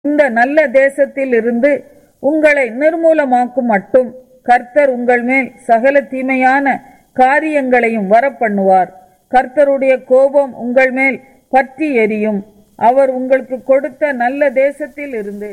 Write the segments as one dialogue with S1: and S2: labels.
S1: இந்த நல்ல தேசத்தில் இருந்து உங்களை நிர்மூலமாக்கும் மட்டும் கர்த்தர் உங்கள் மேல் சகல தீமையான காரியங்களையும் வரப்பண்ணுவார் கர்த்தருடைய கோபம் உங்கள் மேல் பற்றி எரியும் அவர் உங்களுக்கு கொடுத்த நல்ல தேசத்தில் இருந்து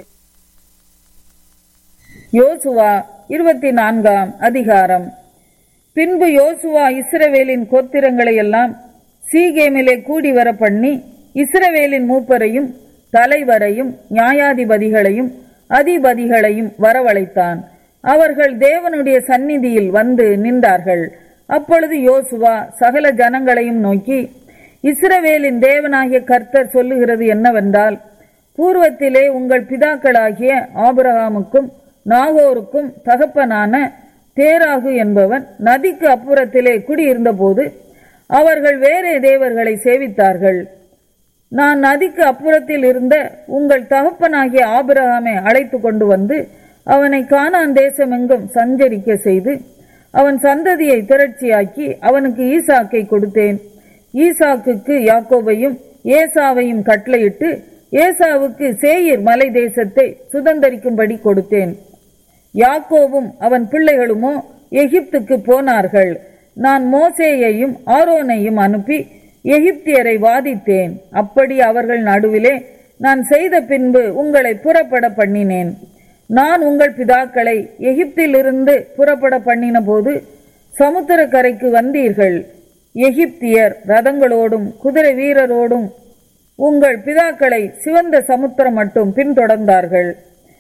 S1: யோசுவா இருபத்தி நான்காம் அதிகாரம் பின்பு யோசுவா இஸ்ரவேலின் கோத்திரங்களை எல்லாம் சீகேமிலே கூடி வர பண்ணி இஸ்ரவேலின் மூப்பரையும் தலைவரையும் நியாயாதிபதிகளையும் அதிபதிகளையும் வரவழைத்தான் அவர்கள் தேவனுடைய சந்நிதியில் வந்து நின்றார்கள் அப்பொழுது யோசுவா சகல ஜனங்களையும் நோக்கி இஸ்ரவேலின் தேவனாகிய கர்த்தர் சொல்லுகிறது என்னவென்றால் பூர்வத்திலே உங்கள் பிதாக்களாகிய ஆபிரகாமுக்கும் நாகோருக்கும் தகப்பனான தேராகு என்பவன் நதிக்கு அப்புறத்திலே குடியிருந்தபோது அவர்கள் வேறே தேவர்களை சேவித்தார்கள் நான் நதிக்கு அப்புறத்தில் இருந்த உங்கள் தகப்பனாகிய ஆபிரகாமை அழைத்து கொண்டு வந்து அவனை கானான் தேசமெங்கும் சஞ்சரிக்க செய்து அவன் சந்ததியை திரட்சியாக்கி அவனுக்கு ஈசாக்கை கொடுத்தேன் ஈசாக்குக்கு யாக்கோபையும் ஏசாவையும் கட்டளையிட்டு ஏசாவுக்கு சேயிர் மலை தேசத்தை சுதந்தரிக்கும்படி கொடுத்தேன் யாக்கோவும் அவன் பிள்ளைகளுமோ எகிப்துக்கு போனார்கள் நான் மோசேயையும் ஆரோனையும் அனுப்பி எகிப்தியரை வாதித்தேன் அப்படி அவர்கள் நடுவிலே நான் செய்த பின்பு உங்களை புறப்பட பண்ணினேன் நான் உங்கள் பிதாக்களை எகிப்திலிருந்து புறப்பட பண்ணின போது சமுத்திர கரைக்கு வந்தீர்கள் எகிப்தியர் ரதங்களோடும் குதிரை வீரரோடும் உங்கள் பிதாக்களை சிவந்த சமுத்திரம் மட்டும் பின்தொடர்ந்தார்கள்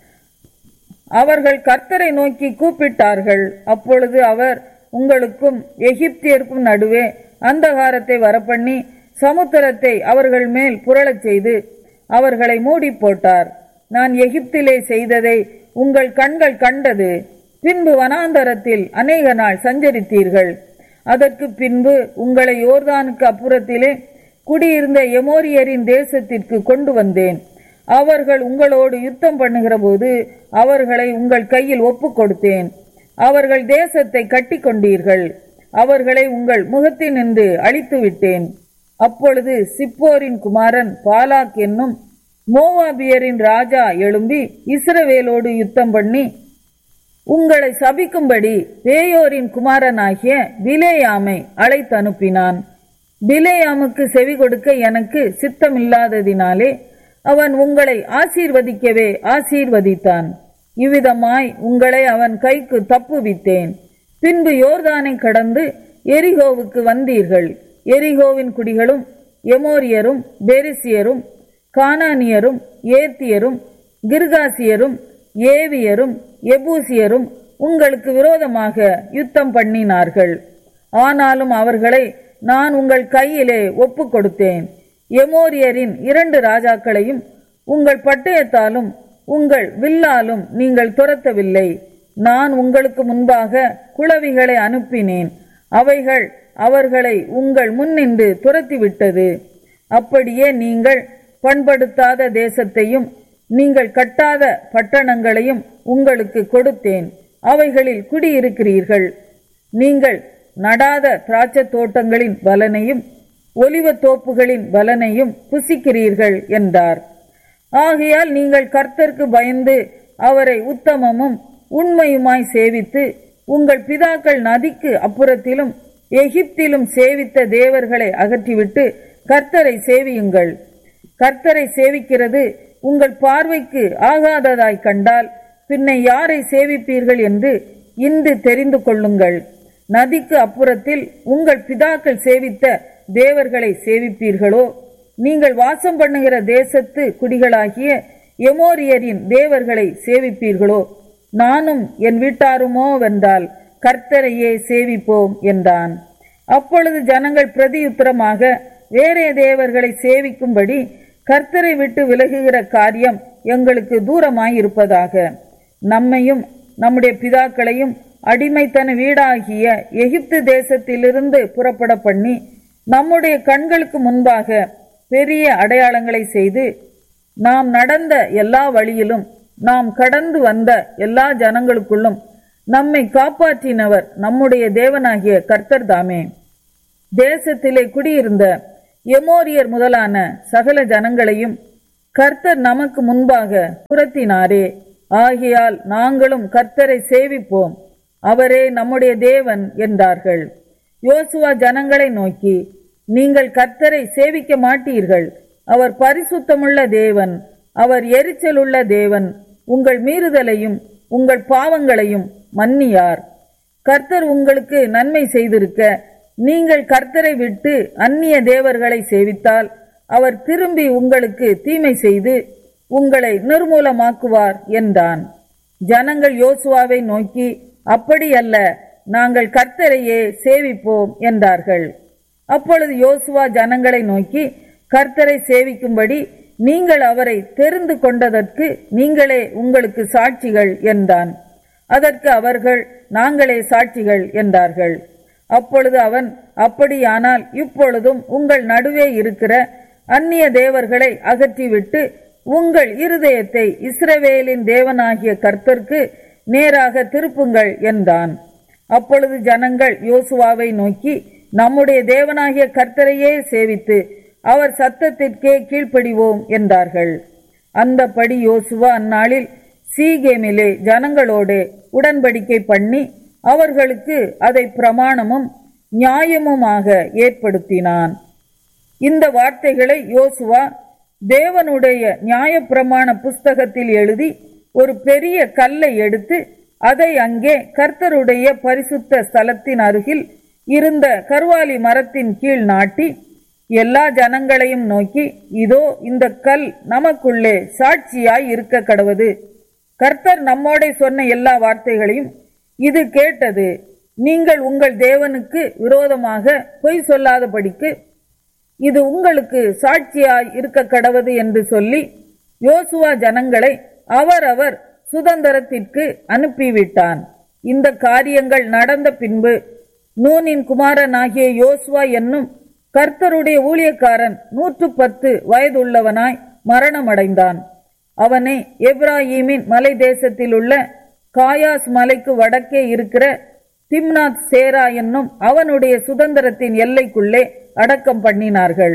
S1: அவர்கள் கர்த்தரை நோக்கி கூப்பிட்டார்கள் அப்பொழுது அவர் உங்களுக்கும் எகிப்தியருக்கும் நடுவே அந்தகாரத்தை வரப்பண்ணி சமுத்திரத்தை அவர்கள் மேல் புரளச் செய்து அவர்களை மூடி போட்டார் நான் எகிப்திலே செய்ததை உங்கள் கண்கள் கண்டது பின்பு வனாந்தரத்தில் அநேக நாள் சஞ்சரித்தீர்கள் அதற்கு பின்பு உங்களை யோர்தானுக்கு அப்புறத்திலே குடியிருந்த எமோரியரின் தேசத்திற்கு கொண்டு வந்தேன் அவர்கள் உங்களோடு யுத்தம் பண்ணுகிற போது அவர்களை உங்கள் கையில் ஒப்புக் கொடுத்தேன் அவர்கள் தேசத்தை கட்டி கொண்டீர்கள் அவர்களை உங்கள் முகத்தினின்று அழித்து விட்டேன் அப்பொழுது சிப்போரின் குமாரன் பாலாக் என்னும் மோவாபியரின் ராஜா எழும்பி இஸ்ரவேலோடு யுத்தம் பண்ணி உங்களை சபிக்கும்படி பேயோரின் குமாரனாகிய பிலேயாமை அழைத்து அனுப்பினான் பிலேயாமுக்கு செவி கொடுக்க எனக்கு சித்தமில்லாததினாலே அவன் உங்களை ஆசீர்வதிக்கவே ஆசீர்வதித்தான் இவ்விதமாய் உங்களை அவன் கைக்கு தப்புவித்தேன் பின்பு யோர்தானை கடந்து எரிகோவுக்கு வந்தீர்கள் எரிகோவின் குடிகளும் எமோரியரும் பெரிசியரும் கானானியரும் ஏத்தியரும் கிர்காசியரும் ஏவியரும் எபூசியரும் உங்களுக்கு விரோதமாக யுத்தம் பண்ணினார்கள் ஆனாலும் அவர்களை நான் உங்கள் கையிலே ஒப்புக் கொடுத்தேன் எமோரியரின் இரண்டு ராஜாக்களையும் உங்கள் பட்டயத்தாலும் உங்கள் வில்லாலும் நீங்கள் துரத்தவில்லை நான் உங்களுக்கு முன்பாக குளவிகளை அனுப்பினேன் அவைகள் அவர்களை உங்கள் முன்னின்று துரத்திவிட்டது அப்படியே நீங்கள் பண்படுத்தாத தேசத்தையும் நீங்கள் கட்டாத பட்டணங்களையும் உங்களுக்கு கொடுத்தேன் அவைகளில் குடியிருக்கிறீர்கள் நீங்கள் நடாத திராட்சத் தோட்டங்களின் பலனையும் ஒலிவத் தோப்புகளின் பலனையும் புசிக்கிறீர்கள் என்றார் ஆகையால் நீங்கள் கர்த்தருக்கு பயந்து அவரை உத்தமமும் உண்மையுமாய் சேவித்து உங்கள் பிதாக்கள் நதிக்கு அப்புறத்திலும் எகிப்திலும் சேவித்த தேவர்களை அகற்றிவிட்டு கர்த்தரை சேவியுங்கள் கர்த்தரை சேவிக்கிறது உங்கள் பார்வைக்கு ஆகாததாய் கண்டால் பின்ன யாரை சேவிப்பீர்கள் என்று இன்று தெரிந்து கொள்ளுங்கள் நதிக்கு அப்புறத்தில் உங்கள் பிதாக்கள் சேவித்த தேவர்களை சேவிப்பீர்களோ நீங்கள் வாசம் பண்ணுகிற தேசத்து குடிகளாகிய எமோரியரின் தேவர்களை சேவிப்பீர்களோ நானும் என் வீட்டாருமோ வென்றால் கர்த்தரையே சேவிப்போம் என்றான் அப்பொழுது ஜனங்கள் பிரதியுத்தரமாக வேறே தேவர்களை சேவிக்கும்படி கர்த்தரை விட்டு விலகுகிற காரியம் எங்களுக்கு தூரமாயிருப்பதாக நம்மையும் நம்முடைய பிதாக்களையும் அடிமைத்தன வீடாகிய எகிப்து தேசத்திலிருந்து புறப்பட பண்ணி நம்முடைய கண்களுக்கு முன்பாக பெரிய அடையாளங்களை செய்து நாம் நடந்த எல்லா வழியிலும் நாம் கடந்து வந்த எல்லா ஜனங்களுக்குள்ளும் நம்மை காப்பாற்றினவர் நம்முடைய தேவனாகிய கர்த்தர் தாமே தேசத்திலே குடியிருந்த எமோரியர் முதலான சகல ஜனங்களையும் கர்த்தர் நமக்கு முன்பாக புறத்தினாரே ஆகையால் நாங்களும் கர்த்தரை சேவிப்போம் அவரே நம்முடைய தேவன் என்றார்கள் யோசுவா ஜனங்களை நோக்கி நீங்கள் கர்த்தரை சேவிக்க மாட்டீர்கள் அவர் பரிசுத்தமுள்ள தேவன் அவர் எரிச்சலுள்ள தேவன் உங்கள் மீறுதலையும் உங்கள் பாவங்களையும் மன்னியார் கர்த்தர் உங்களுக்கு நன்மை செய்திருக்க நீங்கள் கர்த்தரை விட்டு அந்நிய தேவர்களை சேவித்தால் அவர் திரும்பி உங்களுக்கு தீமை செய்து உங்களை நிர்மூலமாக்குவார் என்றான் ஜனங்கள் யோசுவாவை நோக்கி அப்படியல்ல நாங்கள் கர்த்தரையே சேவிப்போம் என்றார்கள் அப்பொழுது யோசுவா ஜனங்களை நோக்கி கர்த்தரை சேவிக்கும்படி நீங்கள் அவரை தெரிந்து கொண்டதற்கு நீங்களே உங்களுக்கு சாட்சிகள் என்றான் அதற்கு அவர்கள் நாங்களே சாட்சிகள் என்றார்கள் அப்பொழுது அவன் அப்படியானால் இப்பொழுதும் உங்கள் நடுவே இருக்கிற அந்நிய தேவர்களை அகற்றிவிட்டு உங்கள் இருதயத்தை இஸ்ரவேலின் தேவனாகிய கர்த்தருக்கு நேராக திருப்புங்கள் என்றான் அப்பொழுது ஜனங்கள் யோசுவாவை நோக்கி நம்முடைய தேவனாகிய கர்த்தரையே சேவித்து அவர் சத்தத்திற்கே கீழ்ப்படிவோம் என்றார்கள் அந்தபடி யோசுவா அந்நாளில் சீகேமிலே ஜனங்களோடு உடன்படிக்கை பண்ணி அவர்களுக்கு அதை பிரமாணமும் நியாயமுமாக ஏற்படுத்தினான் இந்த வார்த்தைகளை யோசுவா தேவனுடைய நியாயப்பிரமாண புஸ்தகத்தில் எழுதி ஒரு பெரிய கல்லை எடுத்து அதை அங்கே கர்த்தருடைய பரிசுத்த ஸ்தலத்தின் அருகில் இருந்த கருவாலி மரத்தின் கீழ் நாட்டி எல்லா ஜனங்களையும் நோக்கி இதோ இந்த கல் நமக்குள்ளே சாட்சியாய் இருக்க கடவது கர்த்தர் நம்மோடே சொன்ன எல்லா வார்த்தைகளையும் இது கேட்டது நீங்கள் உங்கள் தேவனுக்கு விரோதமாக பொய் சொல்லாதபடிக்கு இது உங்களுக்கு சாட்சியாய் இருக்க கடவது என்று சொல்லி யோசுவா ஜனங்களை அவரவர் சுதந்திரத்திற்கு அனுப்பிவிட்டான் இந்த காரியங்கள் நடந்த பின்பு நூனின் குமாரனாகிய யோசுவா என்னும் கர்த்தருடைய ஊழியக்காரன் நூற்று பத்து வயதுள்ளவனாய் மரணமடைந்தான் அவனை எப்ராஹீமின் மலை தேசத்தில் உள்ள காயாஸ் மலைக்கு வடக்கே இருக்கிற திம்னாத் சேரா என்னும் அவனுடைய சுதந்திரத்தின் எல்லைக்குள்ளே அடக்கம் பண்ணினார்கள்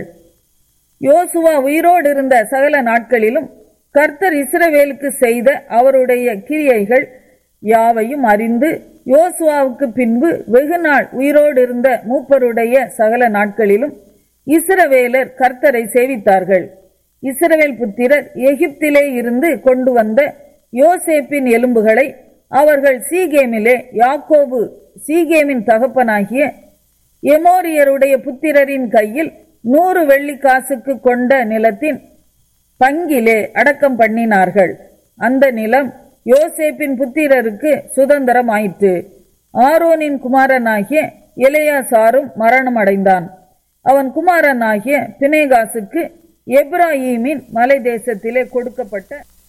S1: யோசுவா உயிரோடு இருந்த சகல நாட்களிலும் கர்த்தர் இஸ்ரவேலுக்கு செய்த அவருடைய கிரியைகள் யாவையும் அறிந்து யோசுவாவுக்கு பின்பு வெகுநாள் உயிரோடு இருந்த மூப்பருடைய சகல நாட்களிலும் இஸ்ரவேலர் கர்த்தரை சேவித்தார்கள் இஸ்ரவேல் புத்திரர் எகிப்திலே இருந்து கொண்டு வந்த யோசேப்பின் எலும்புகளை அவர்கள் சீகேமிலே யாக்கோபு சீகேமின் தகப்பனாகிய எமோரியருடைய புத்திரரின் கையில் நூறு வெள்ளி காசுக்கு கொண்ட நிலத்தின் பங்கிலே அடக்கம் பண்ணினார்கள் அந்த நிலம் யோசேப்பின் புத்திரருக்கு சுதந்திரம் ஆயிற்று ஆரோனின் குமாரனாகிய எலையாசாரும் மரணம் அடைந்தான் அவன் குமாரனாகிய பினேகாசுக்கு எப்ராஹீமின் மலை தேசத்திலே கொடுக்கப்பட்ட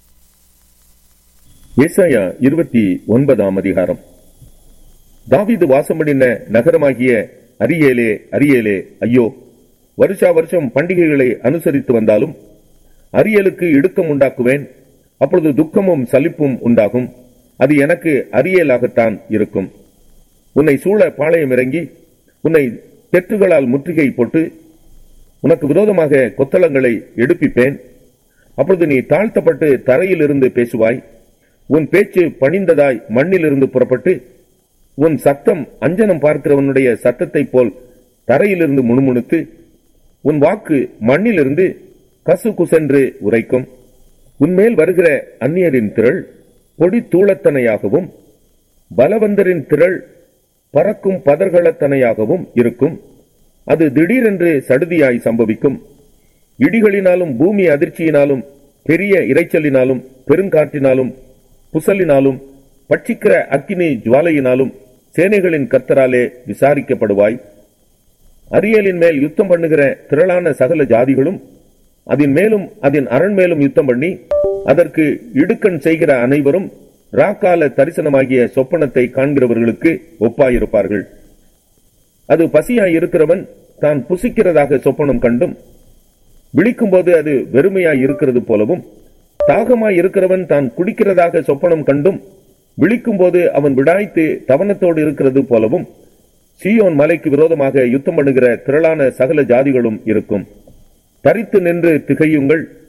S2: ஏசாயா இருபத்தி ஒன்பதாம் அதிகாரம் தாவீது வாசமடின நகரமாகிய அரியேலே அரியேலே ஐயோ வருஷா வருஷம் பண்டிகைகளை அனுசரித்து வந்தாலும் அரியலுக்கு இடுக்கம் உண்டாக்குவேன் அப்பொழுது துக்கமும் சலிப்பும் உண்டாகும் அது எனக்கு அரியலாகத்தான் இருக்கும் உன்னை சூழ பாளையம் இறங்கி உன்னை தெற்றுகளால் முற்றுகை போட்டு உனக்கு விரோதமாக கொத்தளங்களை எடுப்பிப்பேன் அப்பொழுது நீ தாழ்த்தப்பட்டு தரையிலிருந்து பேசுவாய் உன் பேச்சு பணிந்ததாய் மண்ணிலிருந்து புறப்பட்டு உன் சத்தம் அஞ்சனம் பார்க்கிறவனுடைய சத்தத்தைப் போல் தரையிலிருந்து முணுமுணுத்து உன் வாக்கு மண்ணிலிருந்து கசு குசென்று உரைக்கும் உன்மேல் வருகிற அந்நியரின் திரள் பொடி தூளத்தனையாகவும் பலவந்தரின் திரள் பறக்கும் பதர்களத்தனையாகவும் இருக்கும் அது திடீரென்று சடுதியாய் சம்பவிக்கும் இடிகளினாலும் பூமி அதிர்ச்சியினாலும் பெரிய இரைச்சலினாலும் பெருங்காற்றினாலும் புசலினாலும் பட்சிக்கிற அக்கினி ஜுவாலையினாலும் சேனைகளின் கர்த்தராலே விசாரிக்கப்படுவாய் அரியலின் மேல் யுத்தம் பண்ணுகிற திரளான சகல ஜாதிகளும் அதன் மேலும் அதன் அரண் மேலும் யுத்தம் பண்ணி அதற்கு இடுக்கண் செய்கிற அனைவரும் ராக்கால தரிசனமாகிய சொப்பனத்தை காண்கிறவர்களுக்கு ஒப்பாயிருப்பார்கள் அது பசியாய் இருக்கிறவன் தான் புசிக்கிறதாக சொப்பனம் கண்டும் விழிக்கும்போது அது வெறுமையாய் இருக்கிறது போலவும் தாகமாய் இருக்கிறவன் தான் குடிக்கிறதாக சொப்பனம் கண்டும் விழிக்கும்போது அவன் விடாய்த்து தவனத்தோடு இருக்கிறது போலவும் சீயோன் மலைக்கு விரோதமாக யுத்தம் பண்ணுகிற திரளான சகல ஜாதிகளும் இருக்கும் தரித்து நின்று திகையுங்கள்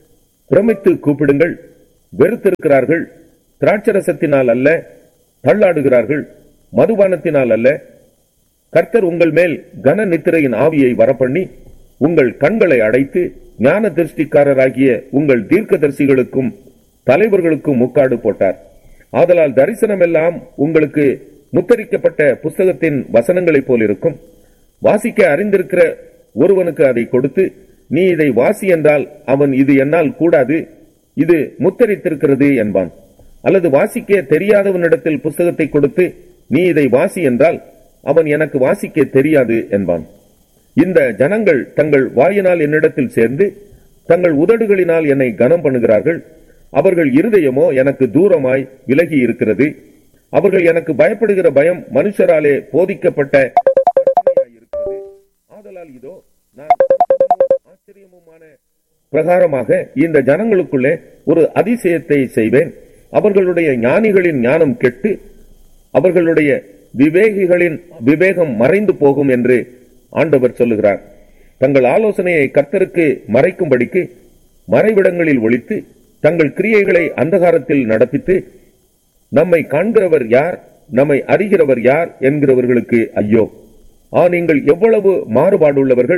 S2: பிரமித்து கூப்பிடுங்கள் வெறுத்திருக்கிறார்கள் திராட்சரசத்தினால் அல்ல தள்ளாடுகிறார்கள் மதுபானத்தினால் அல்ல கர்த்தர் உங்கள் மேல் கன நித்திரையின் ஆவியை வரப்பண்ணி உங்கள் கண்களை அடைத்து ஞான திருஷ்டிக்காரராகிய உங்கள் தீர்க்கதரிசிகளுக்கும் தலைவர்களுக்கும் முக்காடு போட்டார் ஆதலால் தரிசனமெல்லாம் உங்களுக்கு முத்தரிக்கப்பட்ட புஸ்தகத்தின் வசனங்களைப் போல் இருக்கும் வாசிக்க அறிந்திருக்கிற ஒருவனுக்கு அதை கொடுத்து நீ இதை வாசி என்றால் அவன் இது என்னால் கூடாது இது முத்தரித்திருக்கிறது என்பான் அல்லது வாசிக்க தெரியாதவனிடத்தில் புஸ்தகத்தை கொடுத்து நீ இதை வாசி என்றால் அவன் எனக்கு வாசிக்க தெரியாது என்பான் இந்த ஜனங்கள் தங்கள் வாயினால் என்னிடத்தில் சேர்ந்து தங்கள் உதடுகளினால் என்னை கனம் பண்ணுகிறார்கள் அவர்கள் இருதயமோ எனக்கு தூரமாய் விலகி இருக்கிறது அவர்கள் எனக்கு பயப்படுகிற பயம் மனுஷராலே போதிக்கப்பட்ட கற்பனையாய் இருக்கிறது ஆதலால் இதோ நான் அற்புதமும் ஆச்சரியமுமான பிரகாரமாக இந்த ஜனங்களுக்குள்ளே ஒரு அதிசயத்தை செய்வேன் அவர்களுடைய ஞானிகளின் ஞானம் கெட்டு அவர்களுடைய விவேகிகளின் விவேகம் மறைந்து போகும் என்று ஆண்டவர் சொல்லுகிறார் தங்கள் ஆலோசனையை கர்த்தருக்கு மறைக்கும்படிக்கு மறைவிடங்களில் ஒழித்து தங்கள் கிரியைகளை அந்தகாரத்தில் நடப்பித்து நம்மை காண்கிறவர் யார் நம்மை அறிகிறவர் யார் என்கிறவர்களுக்கு ஐயோ ஆ நீங்கள் எவ்வளவு மாறுபாடுள்ளவர்கள்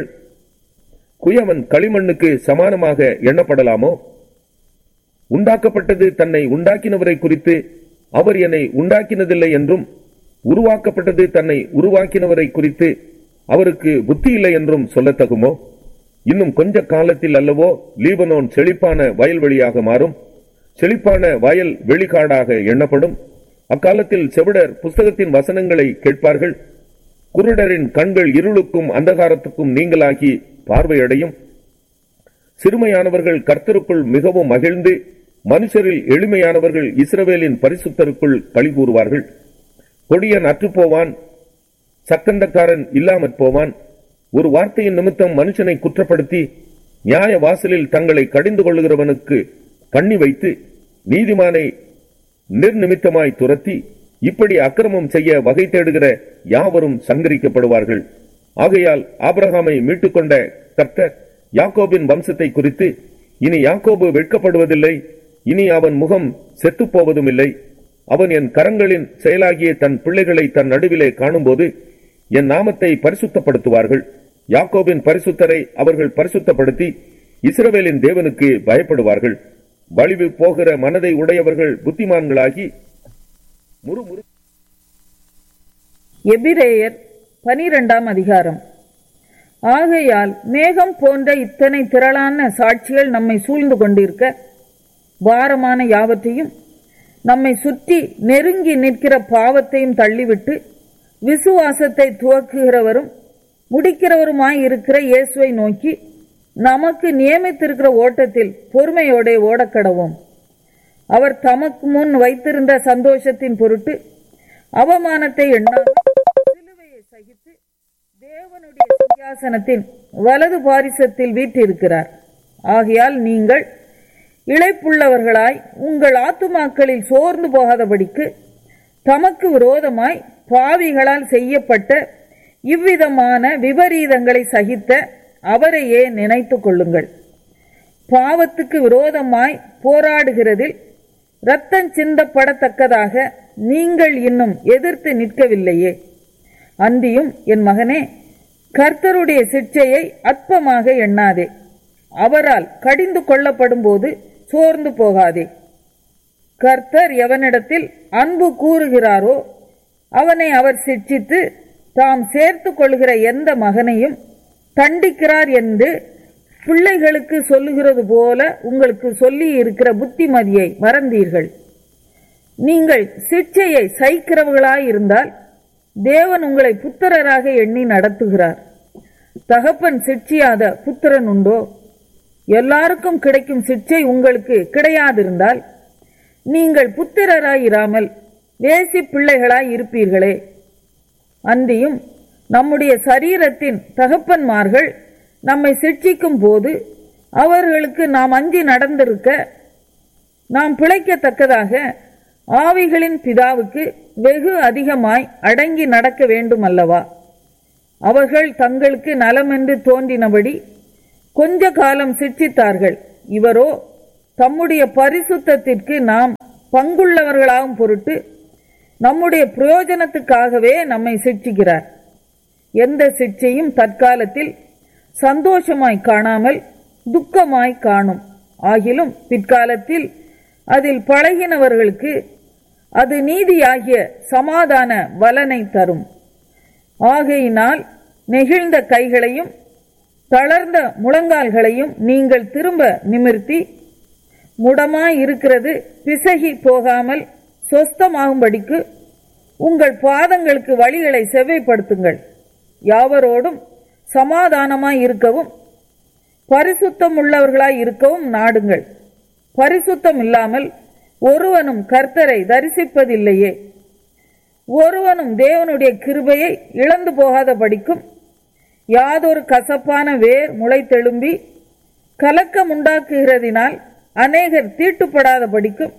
S2: குயவன் களிமண்ணுக்கு சமானமாக எண்ணப்படலாமோ உண்டாக்கப்பட்டது தன்னை உண்டாக்கினவரை குறித்து அவர் என்னை உண்டாக்கினதில்லை என்றும் உருவாக்கப்பட்டது தன்னை உருவாக்கினவரை குறித்து அவருக்கு புத்தி இல்லை என்றும் சொல்லத்தகுமோ இன்னும் கொஞ்ச காலத்தில் அல்லவோ லீபனோன் செழிப்பான வயல்வெளியாக மாறும் செழிப்பான வயல் வெளிக்காடாக எண்ணப்படும் அக்காலத்தில் செவிடர் புஸ்தகத்தின் வசனங்களை கேட்பார்கள் குருடரின் கண்கள் இருளுக்கும் அந்தகாரத்துக்கும் நீங்களாகி பார்வையடையும் சிறுமையானவர்கள் கர்த்தருக்குள் மிகவும் மகிழ்ந்து மனுஷரில் எளிமையானவர்கள் இஸ்ரவேலின் பரிசுத்தருக்குள் களி கூறுவார்கள் கொடியன் அற்றுப்போவான் சக்கந்தக்காரன் இல்லாமற் போவான் ஒரு வார்த்தையின் நிமித்தம் மனுஷனை குற்றப்படுத்தி நியாய வாசலில் தங்களை கடிந்து கொள்ளுகிறவனுக்கு கண்ணி வைத்து நீதிமானை நிர்நிமித்தமாய் துரத்தி இப்படி அக்கிரமம் செய்ய வகை தேடுகிற யாவரும் சங்கரிக்கப்படுவார்கள் ஆகையால் ஆபிரகாமை மீட்டுக்கொண்ட கர்த்தர் யாக்கோபின் வம்சத்தை குறித்து இனி யாக்கோபு வெட்கப்படுவதில்லை இனி அவன் முகம் செத்துப் போவதும் இல்லை அவன் என் கரங்களின் செயலாகிய தன் பிள்ளைகளை தன் நடுவிலே காணும்போது என் நாமத்தை பரிசுத்தப்படுத்துவார்கள் யாக்கோபின் பரிசுத்தரை அவர்கள் பரிசுத்தப்படுத்தி இஸ்ரவேலின் தேவனுக்கு பயப்படுவார்கள் வலிவு போகிற மனதை உடையவர்கள் புத்திமான்களாகி முறுமுறு
S1: எபிரேயர் பனிரெண்டாம் அதிகாரம் ஆகையால் மேகம் போன்ற இத்தனை திரளான சாட்சிகள் நம்மை சூழ்ந்து கொண்டிருக்க பாரமான யாவற்றையும் நம்மை சுற்றி நெருங்கி நிற்கிற பாவத்தையும் தள்ளிவிட்டு விசுவாசத்தை துவக்குகிறவரும் முடிக்கிறவருமாய் இருக்கிற இயேசுவை நோக்கி நமக்கு நியமித்திருக்கிற ஓட்டத்தில் பொறுமையோட ஓடக்கடவோம் அவர் தமக்கு முன் வைத்திருந்த சந்தோஷத்தின் பொருட்டு அவமானத்தை எண்ணாமல் சிலுவையை சகித்து தேவனுடைய சிங்காசனத்தின் வலது பாரிசத்தில் வீற்றிருக்கிறார் ஆகையால் நீங்கள் இளைப்புள்ளவர்களாய் உங்கள் ஆத்துமாக்களில் சோர்ந்து போகாதபடிக்கு தமக்கு விரோதமாய் பாவிகளால் செய்யப்பட்ட இவ்விதமான விபரீதங்களை சகித்த அவரையே நினைத்துக் கொள்ளுங்கள் பாவத்துக்கு விரோதமாய் போராடுகிறதில் இரத்தம் சிந்தப்படத்தக்கதாக நீங்கள் இன்னும் எதிர்த்து நிற்கவில்லையே அந்தியும் என் மகனே கர்த்தருடைய சிற்சையை அற்பமாக எண்ணாதே அவரால் கடிந்து கொள்ளப்படும் போது சோர்ந்து போகாதே கர்த்தர் எவனிடத்தில் அன்பு கூறுகிறாரோ அவனை அவர் சிட்சித்து தாம் சேர்த்து கொள்கிற எந்த மகனையும் தண்டிக்கிறார் என்று பிள்ளைகளுக்கு சொல்லுகிறது போல உங்களுக்கு சொல்லி இருக்கிற புத்திமதியை மறந்தீர்கள் நீங்கள் சிற்சையை சைக்கிறவர்களாய் இருந்தால் தேவன் உங்களை புத்திரராக எண்ணி நடத்துகிறார் தகப்பன் சிற்சியாத புத்திரன் உண்டோ எல்லாருக்கும் கிடைக்கும் சிற்சை உங்களுக்கு கிடையாதிருந்தால் நீங்கள் புத்திரராயிராமல் வேசி பிள்ளைகளாய் இருப்பீர்களே அன்றியும் நம்முடைய சரீரத்தின் தகப்பன்மார்கள் நம்மை சிட்சிக்கும் போது அவர்களுக்கு நாம் அஞ்சி நடந்திருக்க நாம் பிழைக்கத்தக்கதாக ஆவிகளின் பிதாவுக்கு வெகு அதிகமாய் அடங்கி நடக்க வேண்டும் அல்லவா அவர்கள் தங்களுக்கு நலமென்று தோன்றினபடி கொஞ்ச காலம் சிட்சித்தார்கள் இவரோ தம்முடைய பரிசுத்தத்திற்கு நாம் பங்குள்ளவர்களாகும் பொருட்டு நம்முடைய பிரயோஜனத்துக்காகவே நம்மை சிட்சிக்கிறார் எந்த சிட்சையும் தற்காலத்தில் சந்தோஷமாய் காணாமல் துக்கமாய் காணும் ஆகிலும் பிற்காலத்தில் அதில் பழகினவர்களுக்கு அது நீதியாகிய சமாதான வலனை தரும் ஆகையினால் நெகிழ்ந்த கைகளையும் தளர்ந்த முழங்கால்களையும் நீங்கள் திரும்ப நிமிர்த்தி முடமாய் இருக்கிறது பிசகி போகாமல் சொஸ்தமாகும்படிக்கு உங்கள் பாதங்களுக்கு வழிகளை செவ்வைப்படுத்துங்கள் யாவரோடும் சமாதானமாய் இருக்கவும் பரிசுத்தம் உள்ளவர்களாய் இருக்கவும் நாடுங்கள் பரிசுத்தம் இல்லாமல் ஒருவனும் கர்த்தரை தரிசிப்பதில்லையே ஒருவனும் தேவனுடைய கிருபையை இழந்து போகாத படிக்கும் யாதொரு கசப்பான வேர் முளைத்தெழும்பி கலக்கம் உண்டாக்குகிறதினால் அநேகர் தீட்டுப்படாத படிக்கும்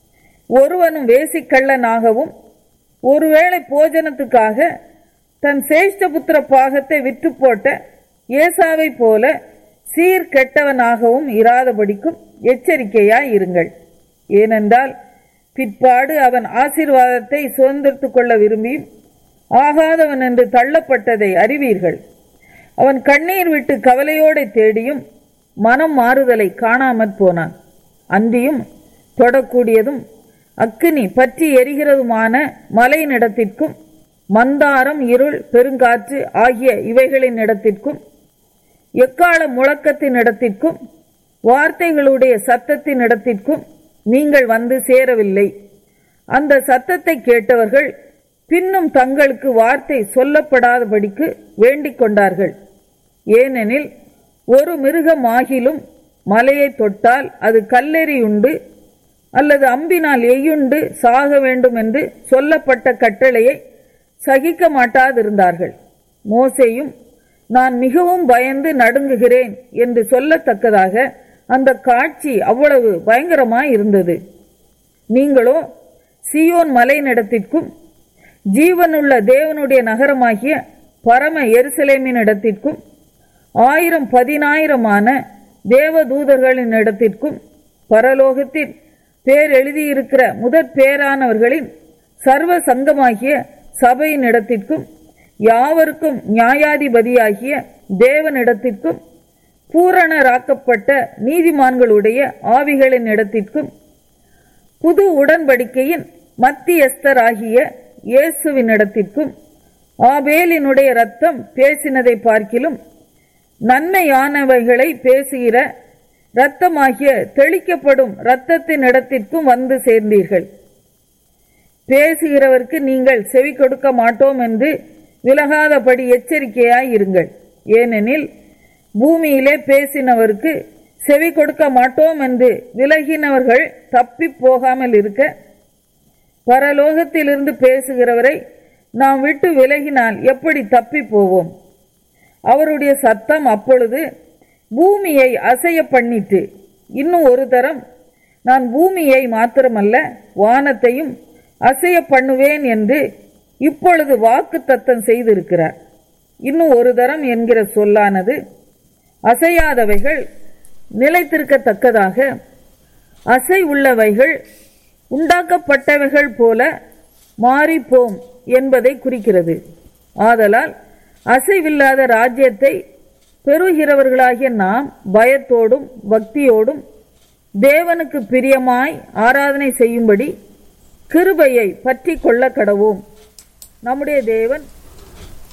S1: ஒருவனும் வேசிக்கள்ளனாகவும் ஒருவேளை போஜனத்துக்காக தன் சேஷ்டபுத்திர பாகத்தை விற்று போட்ட ஏசாவை போல சீர் கெட்டவனாகவும் இராதபடிக்கும் எச்சரிக்கையாய் இருங்கள் ஏனென்றால் பிற்பாடு அவன் ஆசீர்வாதத்தை சுதந்திரத்துக் கொள்ள விரும்பியும் ஆகாதவன் என்று தள்ளப்பட்டதை அறிவீர்கள் அவன் கண்ணீர் விட்டு கவலையோடு தேடியும் மனம் மாறுதலை காணாமற் போனான் அன்றியும் தொடக்கூடியதும் அக்கினி பற்றி எரிகிறதுமான மலையினிடத்திற்கும் மந்தாரம் இருள் பெருங்காற்று ஆகிய இவைகளின் இடத்திற்கும் எக்கால முழக்கத்தின் இடத்திற்கும் வார்த்தைகளுடைய சத்தத்தின் இடத்திற்கும் நீங்கள் வந்து சேரவில்லை அந்த சத்தத்தை கேட்டவர்கள் பின்னும் தங்களுக்கு வார்த்தை சொல்லப்படாதபடிக்கு வேண்டிக் கொண்டார்கள் ஏனெனில் ஒரு மிருகம் ஆகிலும் மலையை தொட்டால் அது கல்லெறியுண்டு அல்லது அம்பினால் எய்யுண்டு சாக வேண்டும் என்று சொல்லப்பட்ட கட்டளையை சகிக்க மாட்டாதிருந்தார்கள் மோசேயும் நான் மிகவும் பயந்து நடுங்குகிறேன் என்று சொல்லத்தக்கதாக அந்த காட்சி அவ்வளவு பயங்கரமாய் இருந்தது நீங்களோ சியோன் மலையினிடத்திற்கும் ஜீவனுள்ள தேவனுடைய நகரமாகிய பரம எருசலேமின் இடத்திற்கும் ஆயிரம் பதினாயிரமான தேவதூதர்களின் இடத்திற்கும் பரலோகத்தில் பேர் எழுதியிருக்கிற முதற் பேரானவர்களின் சர்வ சங்கமாகிய சபையின் இடத்திற்கும் யாவருக்கும் நியாயாதிபதியாகிய தேவனிடத்திற்கும் பூரணராக்கப்பட்ட நீதிமான்களுடைய ஆவிகளின் இடத்திற்கும் புது உடன்படிக்கையின் மத்தியஸ்தராகிய இயேசுவின் இடத்திற்கும் ஆபேலினுடைய ரத்தம் பேசினதை பார்க்கிலும் நன்மையானவைகளை பேசுகிற இரத்தமாகிய தெளிக்கப்படும் இரத்தத்தின் இடத்திற்கும் வந்து சேர்ந்தீர்கள் பேசுகிறவருக்கு நீங்கள் செவி கொடுக்க மாட்டோம் என்று விலகாதபடி எச்சரிக்கையாய் இருங்கள் ஏனெனில் பூமியிலே பேசினவருக்கு செவி கொடுக்க மாட்டோம் என்று விலகினவர்கள் தப்பி போகாமல் இருக்க பரலோகத்திலிருந்து பேசுகிறவரை நாம் விட்டு விலகினால் எப்படி தப்பி போவோம் அவருடைய சத்தம் அப்பொழுது பூமியை அசைய பண்ணிட்டு இன்னும் ஒரு தரம் நான் பூமியை மாத்திரமல்ல வானத்தையும் அசைய பண்ணுவேன் என்று இப்பொழுது வாக்கு தத்தம் செய்திருக்கிறார் இன்னும் ஒரு தரம் என்கிற சொல்லானது அசையாதவைகள் நிலைத்திருக்கத்தக்கதாக அசை உள்ளவைகள் உண்டாக்கப்பட்டவைகள் போல மாறிப்போம் என்பதை குறிக்கிறது ஆதலால் அசைவில்லாத ராஜ்யத்தை பெறுகிறவர்களாகிய நாம் பயத்தோடும் பக்தியோடும் தேவனுக்கு பிரியமாய் ஆராதனை செய்யும்படி கிருபையை பற்றி கொள்ள கடவோம் நம்முடைய தேவன்